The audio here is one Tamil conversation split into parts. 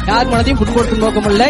யார் மனதையும் புண்படுத்தும் நோக்கம் இல்லை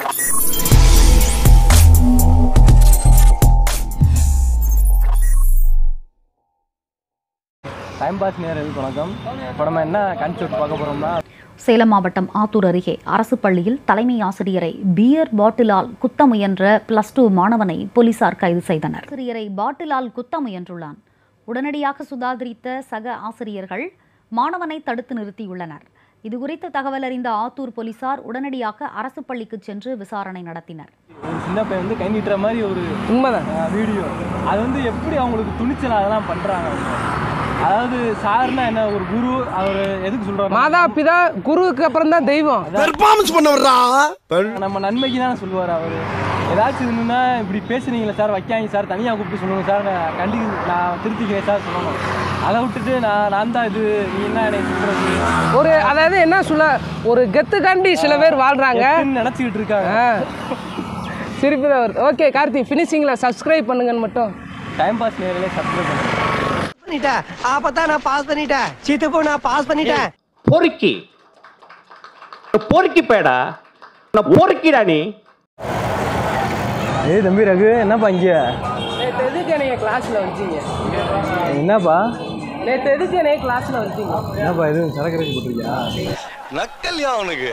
டைம் பாஸ் நேரலுக்கு வணக்கம் இப்போ நம்ம என்ன கான்செப்ட் பார்க்க போகிறோம்னா சேலம் மாவட்டம் ஆத்தூர் அருகே அரசு பள்ளியில் தலைமை ஆசிரியரை பியர் பாட்டிலால் குத்த முயன்ற பிளஸ் டூ மாணவனை போலீசார் கைது செய்தனர் ஆசிரியரை பாட்டிலால் குத்த முயன்றுள்ளான் உடனடியாக சுதாகரித்த சக ஆசிரியர்கள் மாணவனை தடுத்து நிறுத்தியுள்ளனர் இதுகுறித்து தகவல் அறிந்த ஆத்தூர் போலீசார் உடனடியாக அரசு பள்ளிக்கு சென்று விசாரணை நடத்தினர் ஒரு சின்ன பையன் வந்து கை நீட்டுற மாதிரி ஒரு உண்மைதான் வீடியோ அது வந்து எப்படி அவங்களுக்கு துணிச்சல் அதெல்லாம் பண்ணுறாங்க அவங்க அதாவது சார்னா என்ன ஒரு குரு அவர் எதுக்கு சொல்கிறாரு மாதா பிதா குருவுக்கு அப்புறம் தான் தெய்வம் பெர்ஃபார்மன்ஸ் பண்ண வர்றா நம்ம நன்மைக்கு தான் சொல்லுவார் அவர் ஏதாச்சும் இருந்துன்னா இப்படி பேசுனீங்களே சார் வைக்காங்க சார் தனியாக கூப்பிட்டு சொல்லுங்கள் சார் நான் கண்டி நான் திருத்திக்கிறேன் சார் சொல்லணும் அதை விட்டுட்டு நான் நான் தான் இது நீ என்ன என்னை சொல்கிறது ஒரு அதாவது என்ன சொல்ல ஒரு கெத்துக்காண்டி சில பேர் வாழ்றாங்க நினச்சிக்கிட்டு இருக்காங்க ஆ. சிரிப்பு தான் வருது ஓகே கார்த்தி ஃபினிஷிங்கில் சப்ஸ்கிரைப் பண்ணுங்கன்னு மட்டும் டைம் பாஸ் நேரில் சப்ஸ்கிரைப் பண்ணுங்க பண்ணிட்டேன் ஆப்பத்தான் நான் பாஸ் பண்ணிட்டேன் சித்தப்போ நான் பாஸ் பண்ணிட்டேன் பொறுக்கி பொறுக்கி பேடா நான் பொறுக்கிடா நீ ஏய் தம்பி ரகு என்னப்பா இங்கே நேற்று எதுக்கு என்னைய கிளாஸில் வச்சீங்க என்னப்பா நேற்று எதுக்கு என்னைய கிளாஸில் வச்சீங்க என்னப்பா எதுவும் சரக்கு ரேக்கு போட்டிருக்கியா நக்கல்யா அவனுக்கு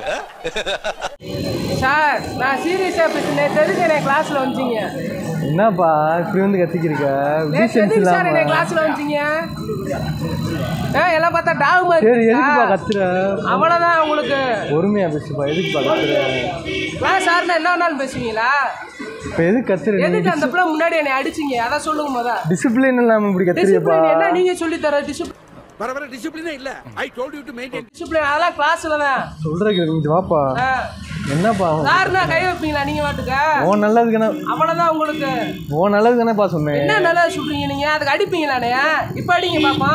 சார் நான் சீரியஸாக பேச நேற்று எதுக்கு என்னைய கிளாஸில் வச்சீங்க என்னப்பா இப்படி வந்து கத்திக்கிருக்க நேற்று டீசென்ஸ் எதுக்கு சார் என்னைய இல்லாம கிளாஸில் வச்சீங்க ஆ எல்லாம் பார்த்தா டாக் மாதிரி சரி இருக்கா? எதுக்குப்பா கத்துற அவ்வளோதான் உங்களுக்கு பொறுமையா பேசுப்பா எதுக்குப்பா கத்துற கிளாஸ் சார்னா என்ன வேணாலும் பேசுவீங்களா இப்போ எதுக்கு கத்துற எதுக்கு அந்த பிள்ளை முன்னாடி என்னை அடிச்சீங்க அதான் சொல்லுங்க முத டிசிப்ளின் இல்லாம இப்படி கத்துறியப்பா டிசிப்ளின் என்ன நீங்க சொல்லி தர டிசிப்ளின் வர வர டிசிப்ளினே இல்ல I told you to maintain discipline அதெல்லாம் கிளாஸ்ல தான் சொல்றதுக்கு இங்க வாப்பா ஆ. என்னப்பா அவன்? சார்னா கை வைப்பீங்களா நீங்க வாட்டுக்க உன் நல்லதுக்கு என்ன அவ்வளவுதான் உங்களுக்கு உன் நல்லதுக்கு தானேப்பா சொன்னேன் என்ன நல்லா சொல்றீங்க நீங்க அதுக்கு அடிப்பீங்களானே இப்ப அடிங்க பாப்பா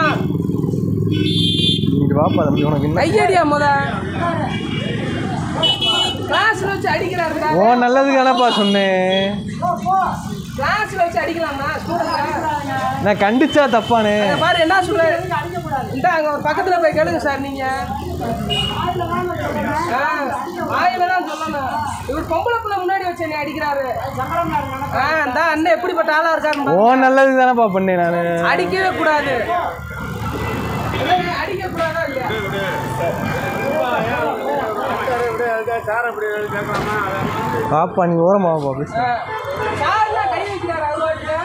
இங்க வாப்பா தம்பி உனக்கு என்ன கையடியா முத கிளாஸ்ல வச்சு அடிக்கிறாருடா உன் நல்லதுக்கு தானேப்பா சொன்னேன் கிளாஸ்ல வச்சு அடிக்கலாமா ஸ்டூடெண்ட் நான் கண்டிச்சா தப்பானே பாரு என்ன சொல்ற இந்த அங்க ஒரு பக்கத்துல போய் கேளுங்க சார் நீங்க ஆ, வாயில தான் சொல்லணும் இவர் பொம்பளை பிள்ளை முன்னாடி வச்சு என்னை அடிக்கிறாரு ஆ இந்த அண்ணன் எப்படிப்பட்ட ஆளா இருக்காரு உன் நல்லதுக்கு தானேப்பா பண்ணேன் நானு அடிக்கவே கூடாது அடிக்க கூடாதா இல்லையா பாப்பா நீ ஓரமா வாப்பா பேசு ஆ, சார்லாம் கை வைக்கிறாரு அவர் வாட்டில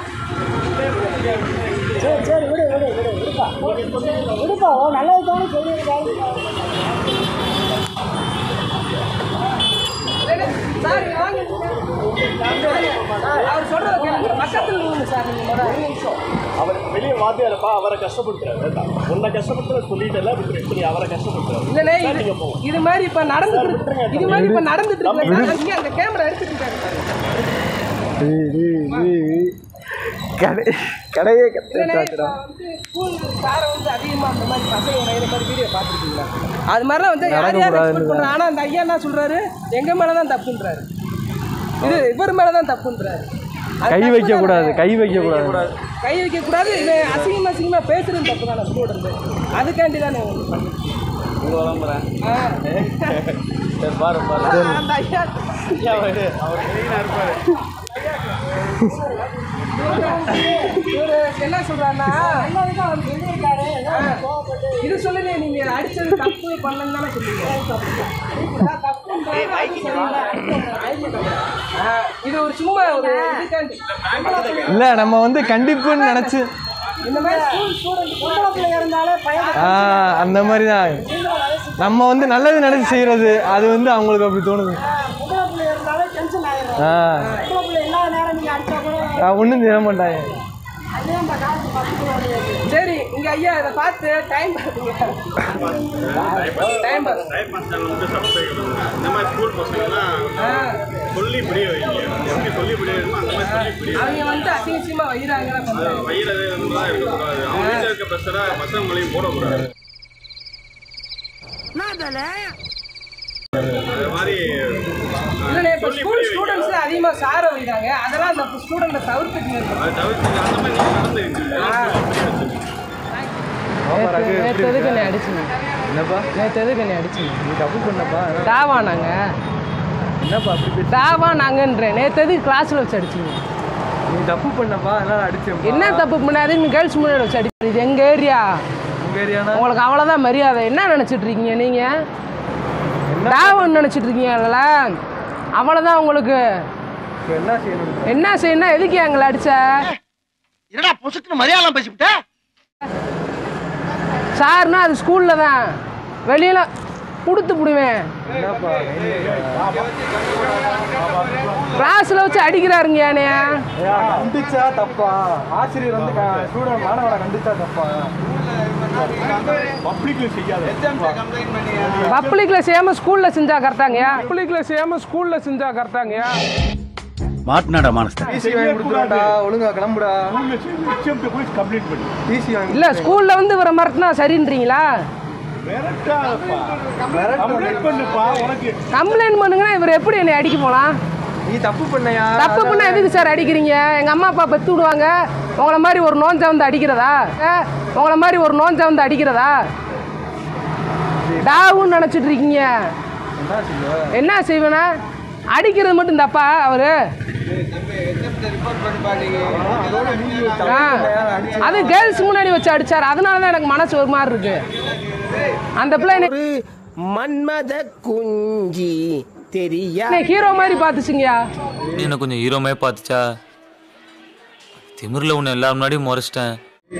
சார் இங்க வாங்க அவர் சொல்றத கேளுங்க பக்கத்துல நில்லுங்க சார் நீங்க முதல்ல. அவர் வெளியே வாத்தியாரப்பா அவரை கஷ்டப்படுத்துறாரு வேண்டாம் உன்னை கஷ்டப்படுத்துற சொல்லிட்டல இப்படி அவரை கஷ்டப்படுத்துறாரு இல்லண்ணே இது இது மாதிரி இப்ப நடந்துட்டு இருக்கு இது மாதிரி இப்ப நடந்துட்டு இருக்கு இங்க அந்த கேமரா எடுத்துட்டு இருக்காரு டேய், டேய், டேய். கடை கடையே இல்லண்ணே, கத்து இப்ப வந்து ஸ்கூல் சாரை வந்து அதிகமா அந்த மாதிரி பசங்க இந்த மாதிரி வீடியோ பார்த்துருக்கீங்களா அது மாதிரிலாம் வந்து யார் யார் நடக்கக்கூடாதுன்னு எக்ஸ்பெக்ட் பண்றாங்க ஆனா அந்த ஐயா என்ன சொல்றாரு எங்க மேல தான் தப்புன்றாரு இது இவர் மேல தான் தப்புன்றாரு அது கை தப்பு வைக்க தானே? கூடாது கை வைக்க கூடாது கை வைக்க கூடாது இது அசிங்கமா அசிங்கமா பேசுறது தப்பு தானே ஸ்டூடெண்ட் அதுக்காண்டி தானே ஆ. பாரு பாரு அந்த ஐயா இவரு என்ன சொல்றாருன்னா ஆ, இது சொல்லலையே நீங்க அடிச்சது தப்பு பண்ணலன்னு தானே சொல்றீங்க நான் தப்புன்றது ஆ, இது ஒரு சும்மா ஒரு இதுக்காண்டி இல்ல நம்ம வந்து கண்டிப்புன்னு நினைச்சு இந்த மாதிரி ஸ்கூல் ஸ்டூடெண்ட் பொம்பளை பிள்ளைங்க இருந்தாலே பையன் ஆ அந்த மாதிரி தான் நம்ம வந்து நல்லது நினைச்சு செய்யறது அது வந்து அவங்களுக்கு அப்படி தோணுது பொம்பளை பிள்ளைங்க இருந்தாலே டென்ஷன் ஆயிடும் ஆ பொம்பளை பிள்ளை எல்லா நேரம் நீங்க அடிச்சா கூட ஒன்றும் செய்ய மாட்டாங்க சரி இங்க ஐயா இதை பார்த்து டைம் பார்த்துங்க டைம் பார்த்து டைம் பாஸ் சேனல் வந்து சப்ஸ்கிரைப் பண்ணுங்க இந்த மாதிரி ஸ்கூல் பசங்கலாம் சொல்லி புரிய வைங்க எப்படி சொல்லி புரிய வைக்கணுமோ அந்த மாதிரி சொல்லி புரிய அவங்க வந்து அசிங்கசியமா வைகிறாங்க வைங்க வயிறது தான் இருக்கக்கூடாது அவங்க வீட்டில் இருக்க ப்ரெஷரை பசங்க மொழியும் போடக்கூடாது அது மாதிரி இல்லைண்ணே இப்போ ஸ்கூல் ஸ்டூடெண்ட்ஸ் அதிகமாக சார வைக்கிறாங்க அதெல்லாம் அந்த ஸ்டூடெண்ட்டை தவிர்த்துட்டு அதை தவிர்த்து அந்த மாதிரி நீங்கள் நடந்துருங்க புரிய வச்சுருங்க நேற்று எதுக்கு என்ன அடிச்சுங்க என்னப்பா நேற்று எதுக்கு என்னை அடிச்சீங்க நீ தப்பு பண்ணப்பா அதனால- தாவா நாங்கள் என்னப்பா அப்படி பேச தாவா நாங்கன்றேன் நேற்று எதுக்கு கிளாஸில் வச்சு அடிச்சீங்க நீ தப்பு பண்ணப்பா அதனால அடிச்சேன் என்ன தப்பு பண்ணாது நீ கேர்ள்ஸ் முன்னாடி வச்சு அடிச்சீங்க இது எங்கள் ஏரியா உங்க ஏரியானா உங்களுக்கு அவ்வளோதான் மரியாதை என்ன நினச்சிட்டு இருக்கீங்க நீங்கள் தாவன்னு நினச்சிட்டு இருக்கீங்கல்ல அவ்வளோதான் உங்களுக்கு இப்ப என்ன செய்யணும் என்ன செய்யணும் எதுக்கு எங்களை அடிச்ச என்னடா பொசுக்குன்னு மலையாளம் பேசிவிட்ட சார்னா அது ஸ்கூலில் தான் வெளியில் கொடுத்து விடுவேன் என்னப்பா கிளாஸில் வச்சு அடிக்கிறாருங்க என்னைய ஐயா, கண்டிச்சா தப்பா ஆசிரியர் வந்து ஸ்டூடெண்ட் மாணவனை கண்டிச்சா தப்பா பப்ளிக்ல செய்யாத பப்ளிக்கில் செய்யாமல் ஸ்கூலில் செஞ்சா கரெக்டாங்கய்யா பப்ளிக்கில் செய்யாமல் ஸ்கூலில் செஞ்சா கரெக்டாங்கய்யா மாட்டினாடா மானஸ்தா டிசி வாங்கி கொடுத்துருவாண்டா ஒழுங்கா கிளம்புடா போய் கம்ப்ளைண்ட் பண்ணி டிசி வாங்கி இல்லை ஸ்கூலில் வந்து இவரை மிரட்டினா சரின்றீங்களா மிரட்டாதப்பா கம்ப்ளைண்ட் பண்ணுப்பா உனக்கு கம்ப்ளைண்ட் பண்ணுங்கன்னா இவர் எப்படி என்னை அடிக்க போகலாம் நீ தப்பு பண்ணையா தப்பு பண்ண எதுக்கு சார் அடிக்கிறீங்க எங்கள் அம்மா அப்பா பெற்று விடுவாங்க உங்களை மாதிரி ஒரு நோஞ்சா வந்து அடிக்கிறதா ஏ, உங்களை மாதிரி ஒரு நோஞ்சா வந்து அடிக்கிறதா டாவுன்னு நினச்சிட்டு இருக்கீங்க என்ன செய்ய என்ன செய்வேனா அடிக்கிறது மட்டும் தப்பா அவரு ஆ. அது கேர்ள்ஸ் முன்னாடி வச்சு அடிச்சார் அதனால தான் எனக்கு மனசு ஒரு மாதிரி இருக்கு அந்த பிள்ளை என்னை- மன்மத குஞ்சி தெரியா என்னை ஹீரோ மாதிரி பார்த்துச்சுங்கயா என்ன கொஞ்சம் ஹீரோமே பார்த்துச்சா திமிரில் உன்னை எல்லாரும் முன்னாடியும் முறைச்சிட்டேன்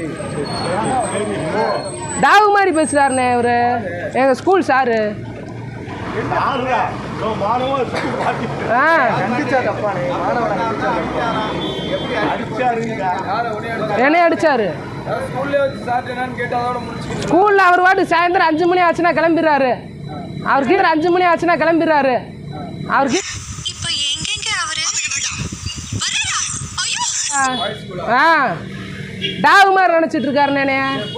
டாவு மாதிரி பேசுறாருண்ணே இவரு எங்க ஸ்கூல் சாரு ஆறுடா மாணவன் ஆ கண்டிச்சா தப்பானே மாணவனை கண்டிச்சா தப்பா அடிச்சாருங்க என்னைய அடிச்சாரு ஸ்கூல்லே வச்சு சார் என்னன்னு கேட்டு அதோட முடிச்சு ஸ்கூல்ல அவர் வாட்டு சாயந்தரம் அஞ்சு மணி ஆச்சுன்னா கிளம்பிடுறாரு அவர் கீழே அஞ்சு மணி ஆச்சுன்னா கிளம்பிடுறாரு அவர் கீ- ஆ. ஆ டாவு மாதிரி நினச்சிட்டு இருக்காருண்ணே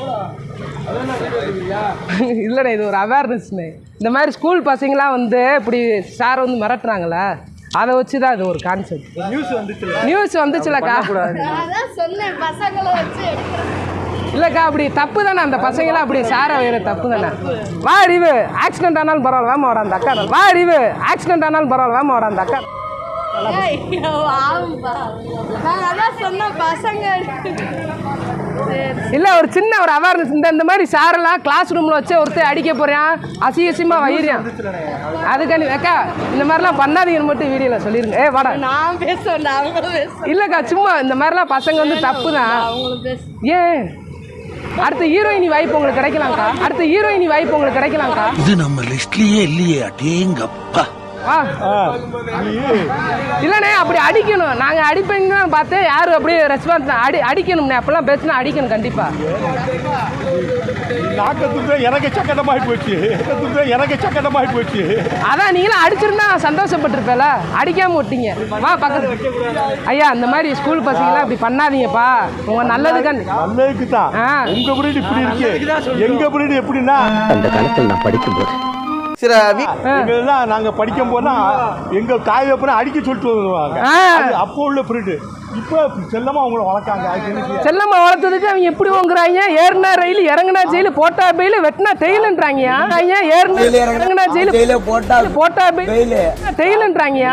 இல்லைண்ணே இது ஒரு அவேர்னஸ்ண்ணே இந்த மாதிரி ஸ்கூல் பசங்களாம் வந்து இப்படி சார் வந்து மிரட்டுறாங்களே அதை வச்சு தான் இது ஒரு கான்செப்ட் நியூஸ் வந்துச்சு நியூஸ் வந்துச்சுலக்கா அதான் சொன்னேன் பசங்களை வச்சு இல்லைக்கா அப்படி தப்பு தானே அந்த பசங்களாம் அப்படி சார வேற தப்பு தானே வா அறிவு ஆக்சிடென்ட் ஆனாலும் பரவாயில்ல வேமா வாடா அந்த அக்கா வா அறிவு ஆக்சிடென்ட் ஆனாலும் பரவாயில்ல வேமா வாடா அந்த அக்கா ஐயோ, ஆமாப்பா. நான் அதான் சொன்னேன் பசங்க சரி இல்லை ஒரு சின்ன ஒரு அவேர்னஸ் இந்த இந்த மாதிரி சாரெல்லாம் கிளாஸ் ரூமில் வச்சு ஒருத்தர் அடிக்க போகிறான் அசியசியமாக வயிறான் அதுக்காண்டி அக்கா இந்த மாதிரிலாம் பண்ணாதீங்கன்னு மட்டும் வீடியோவில் சொல்லிருங்க ஏ வாடா நான் பேசுவேன் அவங்களும் பேசுவேன் இல்லைக்கா சும்மா இந்த மாதிரிலாம் பசங்க வந்து தப்பு தான் அவங்களும் பேச ஏன் அடுத்த ஹீரோயினி வாய்ப்பு உங்களுக்கு கிடைக்கலாம்க்கா அடுத்த ஹீரோயினி வாய்ப்பு உங்களுக்கு கிடைக்கலாம்க்கா இது நம்ம லிஸ்ட்லயே இல்லையே அடேங்கப்பா வா இல்லைண்ணே அப்படி அடிக்கணும் நாங்கள் அடிப்பீங்கன்னு பார்த்து யாரும் அப்படியே ரெஸ்பான்ஸ் அடி அடிக்கணும்ண்ணே அப்பெல்லாம் பேசினா அடிக்கணும் கண்டிப்பாக நாக்கத்துக்கு எனக்கு சக்கட்டமாகி போச்சு நாக்கத்துக்கு எனக்கு சக்கட்டமாகி போச்சு அதான் நீங்களும் அடிச்சிருந்தா சந்தோஷப்பட்டிருப்பேல அடிக்காம விட்டீங்க வா பக்கத்து ஐயா இந்த மாதிரி ஸ்கூல் பசங்களாம் இப்படி பண்ணாதீங்கப்பா உங்க நல்லதுக்காண்டி நல்லதுக்கு தான் ஆ. உங்க பிரீடு இப்படி இருக்கு எங்க பிரீடு எப்படின்னா அந்த காலத்தில் நான் படிக்கும்போது சில வீ- எங்கெல்லாம் நாங்க படிக்கும் போனா எங்க காய் வைப்பன அடிக்க சொல்லிட்டு வருவாங்க ஆ. அது அப்போ உள்ள பிரீடு இப்போ செல்லமா அவங்கள வளர்க்காங்க அதுக்கு என்ன செய்ய? செல்லம்மா வளர்த்ததுக்கு அவங்க எப்படி வாங்குறாங்க ஏறினா ரயில் இறங்குனா ஜெயிலு போட்டா பெயில் வெட்டினா தெயிலுன்றாங்க ஏன் ஏறினா இறங்குனா ஜெயிலு போட்டா போட்டா பெயில் தெயிலுன்றாங்க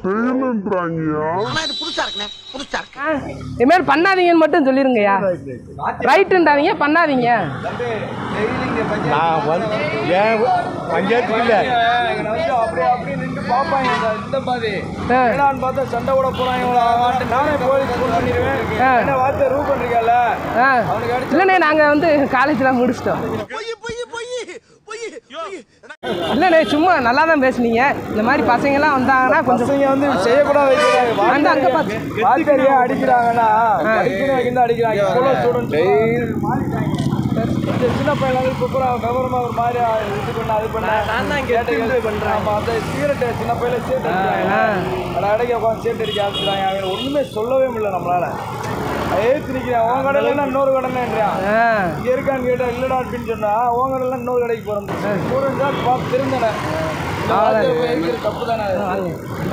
இது மாதிரி பண்ணாதீங்கன்னு மட்டும் சொல்லிருங்கய்யா ரைட்டுன்றாதீங்க பண்ணாதீங்க நான் வந்து ஏன் பஞ்சாயத்துக்கு இல்ல அப்படியே அப்படியே நின்று பார்ப்பாங்க இந்த- இந்த மாதிரி ஆ. என்னன்னு பார்த்தா சண்டை விட போறாங்க நானே போய் ஃபோன் பண்ணிடுவேன் ஆ. என்ன வார்த்தை ரூ பண்றீங்கல்ல ஆ. இல்லைண்ணே நாங்கள் வந்து காலேஜ்லாம் முடிச்சிட்டோம் இல்லைண்ணே சும்மா நல்லா தான் பேசுனீங்க இந்த மாதிரி பசங்கெல்லாம் வந்தாங்கன்னா கொஞ்சம் பசங்க வந்து செய்யக்கூடாது அந்த அங்க பாத்து. வாத்தியாரியா அடிக்கிறாங்கன்னா அடிக்கணும் வைக்கணும் அடிக்கிறாங்க இப்போ ஸ்டூடெண்ட்ஸ் சின்ன பையன் வந்து சூப்பரா விவரமா ஒரு மாதிரி இது பண்ண அது பண்ண நான் தான் கேட்டு பண்றேன் ஆமா அந்த சிகரெட் சின்ன பையில சேட்டு அடிக்கிறாங்க அதை அடைக்க உட்காந்து சேட்டு அடிக்க ஆரம்பிச்சிட்டாங்க அவங்க ஒண்ணுமே சொல்லவே முடியல நம்மளால ஏத்து நிக்கிறேன் உன் கடையில இன்னொரு கடைன்றான் ஆ. இங்க இருக்கான்னு கேட்டா இல்லடா அப்படின்னு சொன்னா உன் கடையில இன்னொரு கடைக்கு போறோம் ஸ்டூடெண்ட்ஸா பார்த்து திருந்தனேன் தப்பு தானே அது?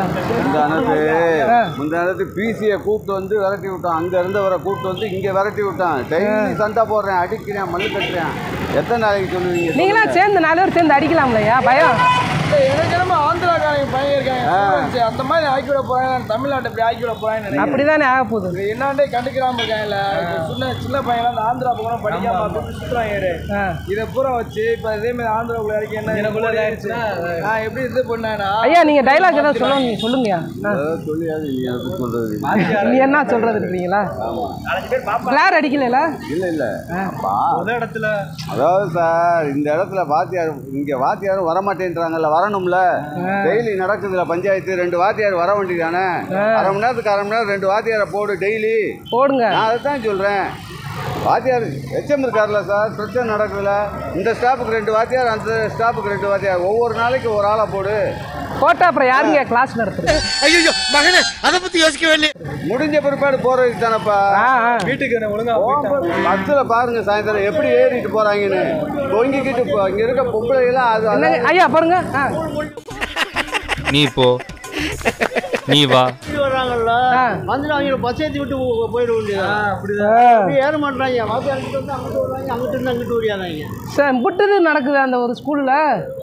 முந்தானத்து பிசியை கூப்பிட்டு வந்து விரட்டி விட்டான் அங்க இருந்தவரை கூப்பிட்டு வந்து இங்க விரட்டி விட்டான் டெய்லி சண்டை போடுறேன் அடிக்கிறேன் மல்லு கட்டுறேன் எத்தனை நாளைக்கு சொல்லுவீங்க நீங்களா சேர்ந்து நாலு பேர் சேர்ந்து அடிக்கலாம்லையா பயம் எனக்கு என்னமோ ஆந்திராக்காரங்க பையன் இருக்காங்க students. அந்த மாதிரி ஆக்கி விட போறாங்க தமிழ்நாட்டை இப்படி ஆக்கி விட போறாங்கன்னு நினைக்கிறேன் அப்படிதானே ஆக போகுது இது என்னாண்டே கண்டுக்கிறாம இருக்காங்கல்ல இப்ப சின்ன சின்ன பையன் அந்த ஆந்திரா பக்கம் படிக்காம அப்படி சுத்துறாங்க இவரு. இதை பூரா வச்சு இப்ப இதே மாதிரி ஆந்திராவுக்குள்ள இறக்கி என்ன எனக்குள்ள ஆயிடுச்சுன்னா நான் எப்படி இது பண்ணேன்னா ஐயா நீங்க டைலாக் ஏதாவது சொல்லுங்க நீங்க சொல்லுங்கய்யா ஆ. ஏதாவது சொல்லியாது நீங்க எப்படி சொல்றது நீ என்ன சொல்றது இருக்கீங்களா கிளார் அடிக்கல இல்ல இல்ல அப்பா இடத்துல அதாவது சார் இந்த இடத்துல வாத்தியார் இங்க வாத்தியாரும் வரமாட்டேன்றாங்கல்ல வரணும்ல டெய்லி நடக்குதுல பஞ்சாயத்து ரெண்டு வாத்தியார் வர வேண்டியதானே அரை மணி நேரத்துக்கு அரை மணி நேரம் ரெண்டு வாத்தியாரை போடு டெய்லி போடுங்க நான் அதை தான் சொல்றேன் வாத்தியார் எச்எம் இருக்கார்ல சார் பிரச்சனை நடக்குதுல இந்த ஸ்டாஃபுக்கு ரெண்டு வாத்தியார் அந்த ஸ்டாஃபுக்கு ரெண்டு வாத்தியார் ஒவ்வொரு நாளைக்கு ஒரு ஆளை போடு போட்டா அப்புறம் யாருங்க கிளாஸ் நடத்துறது ஐயோ மகனே அதை பத்தி யோசிக்கவே இல்லை முடிஞ்ச பிற்பாடு போறதுக்கு தானப்பா வீட்டுக்கு ஒழுங்கா பஸ்ஸில் பாருங்க சாயந்தரம் எப்படி ஏறிட்டு போறாங்கன்னு தொங்கிக்கிட்டு போ- இங்க இருக்க பொம்பளை எல்லாம் அது என்னங்க ஐயா பாருங்க ஆ. நீ போ நீ வா வர்றாங்கல்ல ஆ. வந்துட்டு அவங்க பஸ் ஏற்றி விட்டு போ- போயிட வேண்டியது அப்படிதான். அப்படியே ஏற மாட்டாங்க வாத்தியார் அங்கிட்டு வந்து அங்கிட்டு வருவாங்க அங்கிட்டு இருந்து அங்கிட்டு ஓடியாதாங்க சார் புட்டுது நடக்குது அந்த ஒரு ஸ்கூல்ல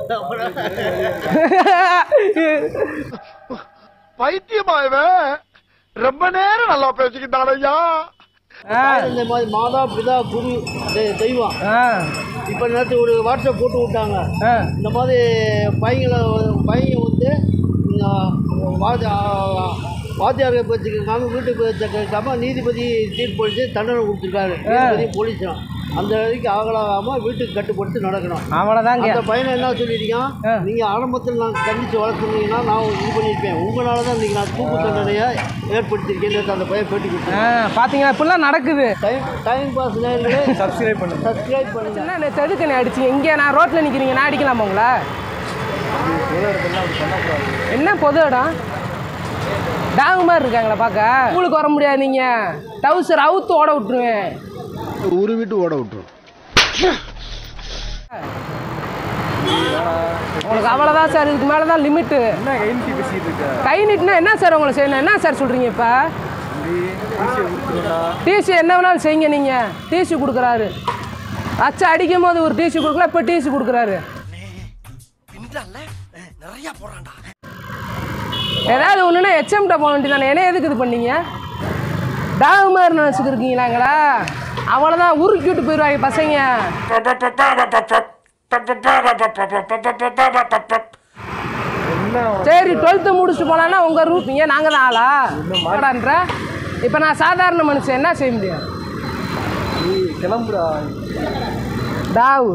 பைத்தியமா இவன் ரொம்ப நேரம் நல்லா பேசிக்கிட்டான் ஐயா இந்த மாதிரி மாதா பிதா குரு தெ- தெய்வம் இப்போ நேற்று ஒரு வாட்ஸ்அப் போட்டு விட்டாங்க இந்த மாதிரி பையங்களை பையன் வந்து இந்த வாத்தி- ஆ, வாத்தியார் பேச்சு கேட்காம வீட்டு பேச்சு கேட்காம நீதிபதி தீர்ப்பு அளித்து தண்டனை கொடுத்துருக்காரு நீதிபதி போலீஸும் அந்த வரைக்கும் ஆகலாகாமல் வீட்டுக்கு கட்டுப்படுத்தி நடக்கணும் அவ்வளோதாங்க அந்த பையனை என்ன சொல்லியிருக்கான் நீங்கள் ஆரம்பத்தில் நான் கண்டித்து வளர்த்துருந்தீங்கன்னா நான் இது பண்ணியிருப்பேன் உங்களால தான் இன்றைக்கி நான் தூக்கு தண்டனையை ஏற்படுத்தியிருக்கேன் அந்த பையன் பேட்டி ஆ, கொடுத்தேன் பாத்தீங்களா இப்படிலாம் நடக்குது டைம் டைம் பாஸ் நேர்களே சப்ஸ்கிரைப் பண்ணுங்க சப்ஸ்கிரைப் பண்ணுங்க என்ன நேற்று எதுக்கு நீ அடிச்சீங்க இங்கே நான் ரோட்டில் நிற்கிறீங்க நான் அடிக்கலாமா உங்களா என்ன பொது இடம் டாங் மாதிரி இருக்காங்களா பார்க்க ஸ்கூலுக்கு வர முடியாது நீங்கள் டவுசர் அவுத்து ஓட விட்டுருவேன் ஒரு வீட்டு ஓட விட்டுரும் உங்களுக்கு அவ்வளோதான் சார் இதுக்கு மேலே தான் லிமிட்டு என்ன கை நீட்டி பேசிட்டு இருக்க கை நீட்டினா என்ன சார் உங்களை செய்யணும் என்ன சார் சொல்கிறீங்க இப்போ டிசி என்ன வேணாலும் செய்யுங்க நீங்கள் டிசி கொடுக்குறாரு அச்சா அடிக்கும் போது ஒரு டிசி கொடுக்கல இப்போ டிசி கொடுக்குறாரு நிறைய போறான்டா ஏதாவது ஒன்றுனா எச்எம்கிட்ட போக வேண்டியதானே என்ன எதுக்கு இது பண்ணீங்க டாக் மாதிரி நினச்சிட்டு இருக்கீங்களாங்களா அவ்வளோதான் உருக்கி விட்டு போயிடுவாங்க பசங்க சரி டுவெல்த்து முடிச்சுட்டு போனான்னா உங்கள் ரூப்பீங்க நாங்கள் தான் ஆளா என்னடான்ற இப்போ நான் சாதாரண மனுஷன் என்ன செய்ய முடியும் நீ கிளம்புடா டாவு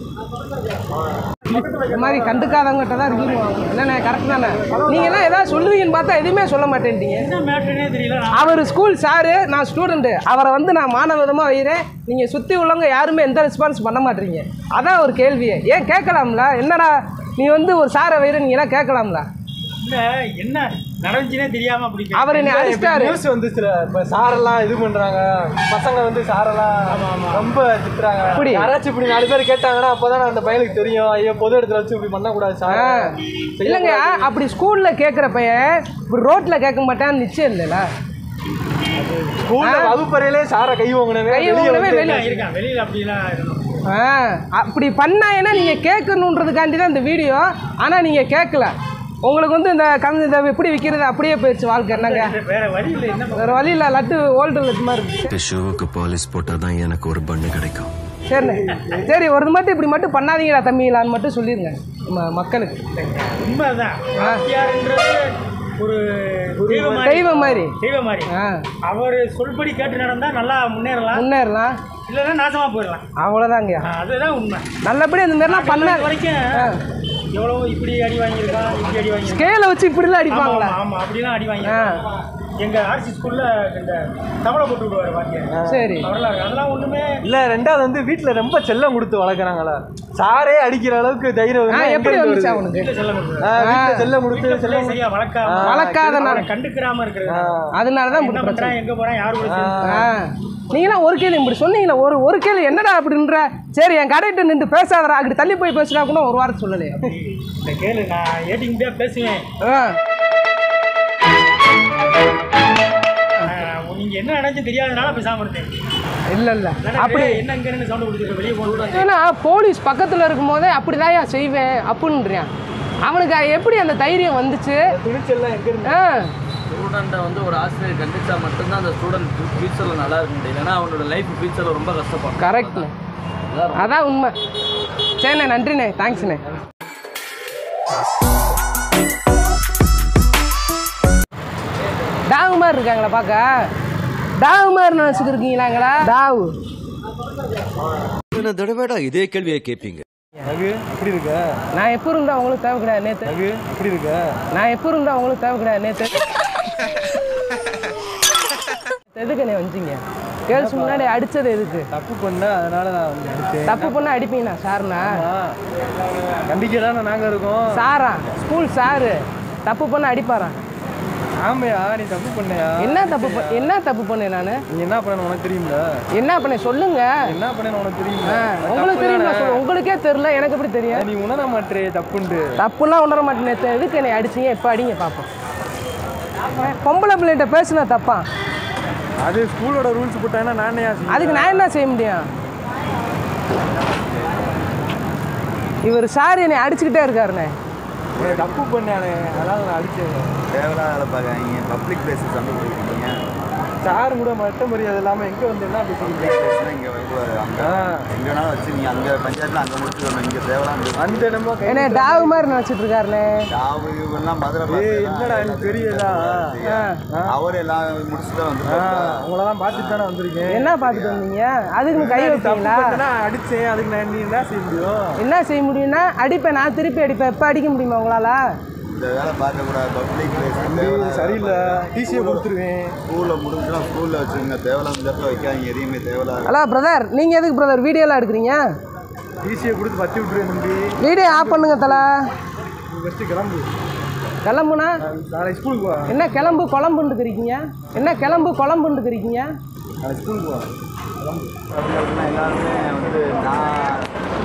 இந்த மாதிரி கண்டுக்காதவங்ககிட்ட தான் இருக்கீங்க என்னண்ணே கரெக்ட் தானே நீங்களாம் ஏதாவது சொல்லுவீங்கன்னு பார்த்தா எதுவுமே சொல்ல மாட்டேன்ட்டீங்க என்ன மேட்ருனே தெரியல அவர் ஸ்கூல் சாரு நான் ஸ்டூடெண்ட்டு அவரை வந்து நான் மாணவதமாக வைக்கிறேன் நீங்கள் சுற்றி உள்ளவங்க யாருமே எந்த ரெஸ்பான்ஸ் பண்ண மாட்டீங்க அதான் ஒரு கேள்வியே ஏன் கேட்கலாம்ல என்னடா நீ வந்து ஒரு சாரை வைர நீங்களாம் கேட்கலாம்ல இல்ல என்ன நடந்துச்சுனே தெரியாம அப்படி அவர் என்னை அடிச்சிட்டாரு நியூஸ் வந்துச்சுல இப்ப சாரெல்லாம் இது பண்றாங்க பசங்க வந்து சாரெல்லாம் ரொம்ப திட்டுறாங்க அப்படி? யாராச்சும் இப்படி நாலு பேர் கேட்டாங்கன்னா அப்பதான் அந்த பையனுக்கு தெரியும் ஐயோ பொது இடத்துல வச்சு இப்படி பண்ணக்கூடாது சார் ஆ. இல்லைங்க அப்படி ஸ்கூலில் கேட்குற பையன் இப்படி ரோட்டில் கேட்க மாட்டான்னு நிச்சயம் இல்லைல்ல ஸ்கூல்ல வகுப்பறையிலே சாரை கை வாங்கினவே கை வாங்கினவே வெளியே இருக்கான் வெளியில அப்படிலாம் இருக்கணும் ஆ அப்படி பண்ணா ஏன்னா நீங்கள் கேட்கணுன்றதுக்காண்டி தான் இந்த வீடியோ ஆனால் நீங்கள் கேட்கல உங்களுக்கு வந்து இந்த கம் இந்த எப்படி விற்கிறது அப்படியே போயிடுச்சு வாழ்க்கை என்னங்க வேற வழி இல்லை என்ன வேறு வழி இல்லை லட்டு ஓல்டு லட்டு மாதிரி இருக்கு ஷூவுக்கு பாலிஷ் போட்டால் தான் எனக்கு ஒரு பண்ணு கிடைக்கும் சரிண்ணே சரி ஒரு மட்டும் இப்படி மட்டும் பண்ணாதீங்கடா தம்பிங்களான்னு மட்டும் சொல்லிடுங்க நம்ம மக்களுக்கு உண்மைதான் வாத்தியார்ன்றது ஒரு தெய்வம் மாதிரி. தெய்வம் மாதிரி தெய்வம் மாதிரி ஆ அவர் சொல்படி கேட்டு நடந்தா நல்லா முன்னேறலாம் முன்னேறலாம் இல்லைன்னா நாசமா போயிடலாம் அவ்வளோதாங்க ஆ, அதுதான் உண்மை நல்லபடியாக இந்த மாதிரிலாம் பண்ண இது வரைக்கும் எவ்வளவோ இப்படி அடி வாங்கியிருக்கான் இப்படி அடி வாங்கியிருக்கான் ஸ்கேலை வச்சு இப்படிலாம் அடிப்பாங்களா ஆமா, ஆமா அப்படிலாம் அடி வாங்கியிருக்கான் எங்க ஆர்சி ஸ்கூல்ல இந்த தவளை போட்டு விடுவாரு வாத்தியார் சரி அவரெல்லாம் இருக்கு. அதெல்லாம் ஒண்ணுமே இல்ல ரெண்டாவது வந்து வீட்ல ரொம்ப செல்லம் கொடுத்து வளர்க்குறாங்களா சாரே அடிக்கிற அளவுக்கு தைரியம் ஆ, வந்து எப்படி எங்க இருந்து வந்துச்சு வருது? அவனுக்கு வீட்டுல செல்லம் கொடுக்குறாரு. ஆ, வீட்ல செல்லம் கொடுத்து வீட்டுல செல்லம் சரியா வளர்க்காம ஆ, வளர்க்காதனால அவனை கண்டுக்கிறாம இருக்கிறது அதனால தான் என்ன இப்படி பிரச்சனை பண்றான் எங்க போறான் யாரு கூட சேர்ந்து- ஆ நீங்களாம் ஒரு கேள்வி இப்படி சொன்னீங்களா ஒரு ஒரு கேள்வி என்னடா அப்படின்ற சரி என் கடையிட்ட நின்று பேசாதடா அப்படி தள்ளி போய் பேசுனா கூட ஒரு வாரத்தை சொல்லலையே இந்த கேளு நான் ஏட்டிங் தான் பேசுவேன் ஆ ஆ, நீங்க என்ன நடந்துச்சு தெரியாதனால பேசாம இருந்தேன் இல்லை இல்லை அப்படி என்ன இங்க நின்னு சவுண்ட் கொடுத்துட்டு வெளியே போகணும் ஏன்னா போலீஸ் பக்கத்தில் இருக்கும்போதே அப்படிதான் செய்வேன் அப்படின்றான் அவனுக்கு எப்படி அந்த தைரியம் வந்துச்சு துணிச்சல்லாம் எங்க இருந்து ஆ ஸ்டூடெண்ட்டை வந்து ஒரு ஆசிரியர் கண்டிச்சா மட்டும்தான் அந்த ஸ்டூடெண்ட் ஃபியூச்சரில் நல்லா இருக்க முடியும் இல்லைன்னா அவனோட லைஃப் ஃபியூச்சரில் ரொம்ப கஷ்டப்படும் கரெக்ட்ண்ணே அதான் உண்மை சரிண்ணே நன்றிண்ணே தேங்க்ஸ்ண்ணே டாவு மாதிரி இருக்காங்களா பார்க்க டாவு மாதிரி நினச்சிக்கிருக்கீங்களாங்களா டாவு தடவைடா இதே கேள்வியை கேட்பீங்க ரகு எப்படி இருக்க நான் எப்போ இருந்தா உங்களுக்கு தேவை கிடையாது நேற்று ரகு எப்படி இருக்க நான் எப்போ இருந்தா உங்களுக்கு தேவை கிடையாது நேற்று எதுக்கு நீ வந்தீங்க கேர்ள்ஸ் முன்னாடி அடிச்சது எதுக்கு தப்பு பண்ண அதனால நான் வந்து அடிச்சேன் தப்பு பண்ண அடிப்பீங்களா சார்னா நம்பிக்கை தானே நாங்க இருக்கோம் சாரா ஸ்கூல் சாரு தப்பு பண்ண அடிப்பாரா ஆமையா நீ தப்பு பண்ணையா என்ன தப்பு ப- என்ன தப்பு பண்ணேன் நான் நீ என்ன பண்ண உனக்கு தெரியும்ல என்ன பண்ண சொல்லுங்க என்ன பண்ண உனக்கு தெரியுமா ஆ, உங்களுக்கு தெரியுமா சொல்லு உங்களுக்கே தெரியல எனக்கு எப்படி தெரியும் நீ உணர மாட்டே தப்புண்டு தப்புலாம் உணர மாட்டேன் நேத்து எதுக்கு என்னை அடிச்சீங்க எப்போ அடிங்க பார்ப்போம் பொம்பளை பிள்ளைகிட்ட பேசுனா தப்பா அது ஸ்கூலோட ரூல்ஸ் போட்டாங்கன்னா நானே அதுக்கு நான் என்ன செய்ய முடியும் இவர் சார் என்னை அடிச்சுக்கிட்டே இருக்காருண்ணே தப்பு பண்ணானே அதனால நான் அடிச்சேன் தேவையில்லாத வேலை பார்க்குறீங்க பப்ளிக் பிளேஸஸ் சண்டை போயிருக்கீங்க சார் கூட மட்ட மரியாதை இல்லாம எங்க வந்து என்ன பேசுறீங்க இங்கே அங்கே எங்கேனாலும் வச்சு நீங்கள் அங்கே பஞ்சாயத்தில் அங்கே முடிச்சு வரணும் இங்கே தேவையில்லாம் அந்த நம்ம என்ன டாவு மாதிரி நினச்சிட்டு இருக்காருண்ணே டாவு இவெல்லாம் மதுரை ஏய், என்னடா எனக்கு தெரியலடா. அவர் எல்லாம் முடிச்சுட்டு வந்து உங்களெல்லாம் பார்த்துட்டு தானே வந்திருக்கேன் என்ன பார்த்துட்டு வந்தீங்க அதுக்கு நீ கை முன்னாடி தப்பு வைப்பீங்களா பண்ணேன்னா அடிச்சேன் அதுக்கு நான் நீ என்ன செய்ய முடியும் என்ன செய்ய முடியும்னா அடிப்பேன் நான் திருப்பி அடிப்பேன் எப்போ அடிக்க முடியுமா உங்களால இந்த வேலை பார்க்கக்கூடாது பப்ளிக் தம்பி, சரியில்லை டிசியை கொடுத்துருவேன் ஸ்கூலில் முடிஞ்சுன்னா ஸ்கூலில் வச்சுருங்க தேவையில்லாத இடத்துல வைக்காதீங்க எதையுமே தேவையில்லாத ஹலோ பிரதர் நீங்கள் எதுக்கு பிரதர் வீடியோலாம் எடுக்கிறீங்க டிசியை கொடுத்து பத்தி விட்டுருவேன் தம்பி வீடியோ ஆஃப் பண்ணுங்க தலை நீ ஃபஸ்ட்டு கிளம்பு கிளம்புனா நாளைக்கு ஸ்கூலுக்கு வா என்ன கிளம்பு குழம்புன்னு இருக்கீங்க என்ன கிளம்பு குழம்புன்னு இருக்கீங்க நாளைக்கு ஸ்கூலுக்கு வா கிளம்பு அப்படின்னா எல்லாருமே வந்து நான்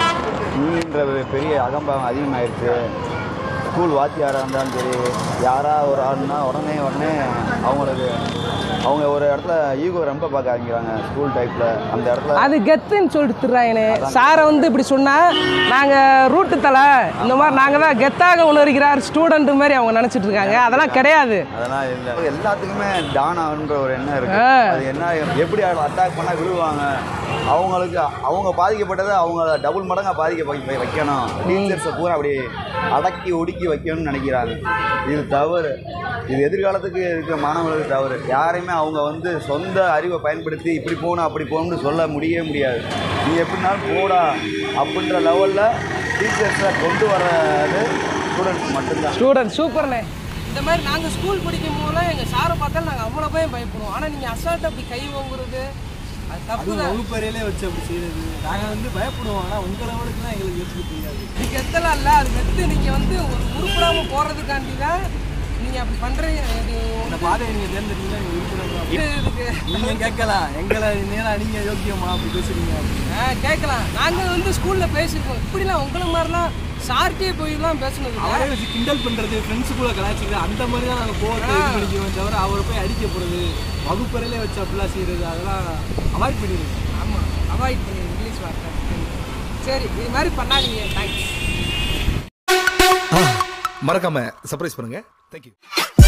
நீன்ற ஒரு பெரிய அகம்பாவம் அதிகமாயிருச்சு ஸ்கூல் வாத்தியாராக இருந்தாலும் சரி யாரா ஒரு ஆள்னா உடனே உடனே அவங்களுக்கு அவங்க ஒரு இடத்துல ஈகோ ரொம்ப பார்க்க ஆரம்பிக்கிறாங்க ஸ்கூல் டைப்பில் அந்த இடத்துல அது கெத்துன்னு சொல்லிட்டு திர்றாங்கண்ணே சாரை வந்து இப்படி சொன்னால் நாங்கள் ரூட்டு தலை இந்த மாதிரி நாங்கள் தான் கெத்தாக உணர்கிறார் ஸ்டூடெண்ட் மாதிரி அவங்க நினச்சிட்டு இருக்காங்க அதெல்லாம் கிடையாது அதெல்லாம் இல்லை எல்லாத்துக்குமே டான் ஆகுன்ற ஒரு எண்ணம் இருக்கு ஆ. அது என்ன எப்படி அட்டாக் பண்ணால் விழுவாங்க அவங்களுக்கு அவங்க பாதிக்கப்பட்டதை அவங்க டபுள் மடங்காக பாதிக்க வை- வைக்கணும் டீச்சர்ஸை பூரா அப்படி அடக்கி ஒடுக்கி வைக்கணும்னு நினைக்கிறாங்க இது தவறு இது எதிர்காலத்துக்கு இருக்கிற மாணவர்களுக்கு தவறு யாரையுமே அவங்க வந்து சொந்த அறிவை பயன்படுத்தி இப்படி போகணும் அப்படி போகணும்னு சொல்ல முடியவே முடியாது நீ எப்படினாலும் போடா அப்படின்ற லெவலில் டீச்சர்ஸை கொண்டு வர்றது ஸ்டூடெண்ட்ஸ் மட்டும்தான் ஸ்டூடெண்ட் சூப்பர்ண்ணே இந்த மாதிரி நாங்கள் ஸ்கூல் படிக்கும் போதெல்லாம் எங்கள் சாரை பார்த்தாலும் நாங்கள் அவ்வளோ போய் பயப்படுவோம் ஆனால் நீங்கள் அசால்ட் அப்படி கை வாங்குறது அது தப்பு அதுவும் தான் வகுப்பறையிலே வச்சு அப்படி செய்யறது நாங்கள் வந்து பயப்படுவோம் ஆனால் உங்கள் லெவலுக்குலாம் எங்களுக்கு யோசிக்க தெரியாது இது கெத்தலாம் இல்லை அது கெத்து நீங்கள் வந்து ஒரு உருப்படாமல் போகிறதுக்காண்டி தான் நீங்கள் அப்படி பண்ணுறீங்க இது இந்த பாதையை நீங்கள் தேர்ந்தெடுத்தீங்கன்னா நீங்கள் உறுப்பினர் இதுக்கு நீங்கள் கேட்கலாம் எங்களை நேரா நீங்கள் யோக்கியமா அப்படி பேசுறீங்க ஆ கேட்கலாம் நாங்கள் வந்து ஸ்கூலில் பேசியிருக்கோம் இப்படிலாம் உங்களை மாதிரிலாம் சார்ட்டே போயெல்லாம் பேசணும் அவரே வச்சு கிண்டல் பண்ணுறது ஃப்ரெண்ட்ஸுக்குள்ளே கலாச்சிக்கிறது அந்த மாதிரி தான் நாங்கள் கோவத்தை இது பண்ணிக்குவோம் தவிர அவரை போய் அடிக்க போகிறது வகுப்பறையிலே வச்சு அப்படிலாம் செய்கிறது அதெல்லாம் அவாய்ட் பண்ணிடுங்க ஆமாம் அவாய்ட் பண்ணி இங்கிலீஷ் வார்த்தை சரி இது மாதிரி பண்ணாதீங்க தேங்க்ஸ் மறக்காம சர்ப்ரைஸ் பண்ணுங்க தேங்க்யூ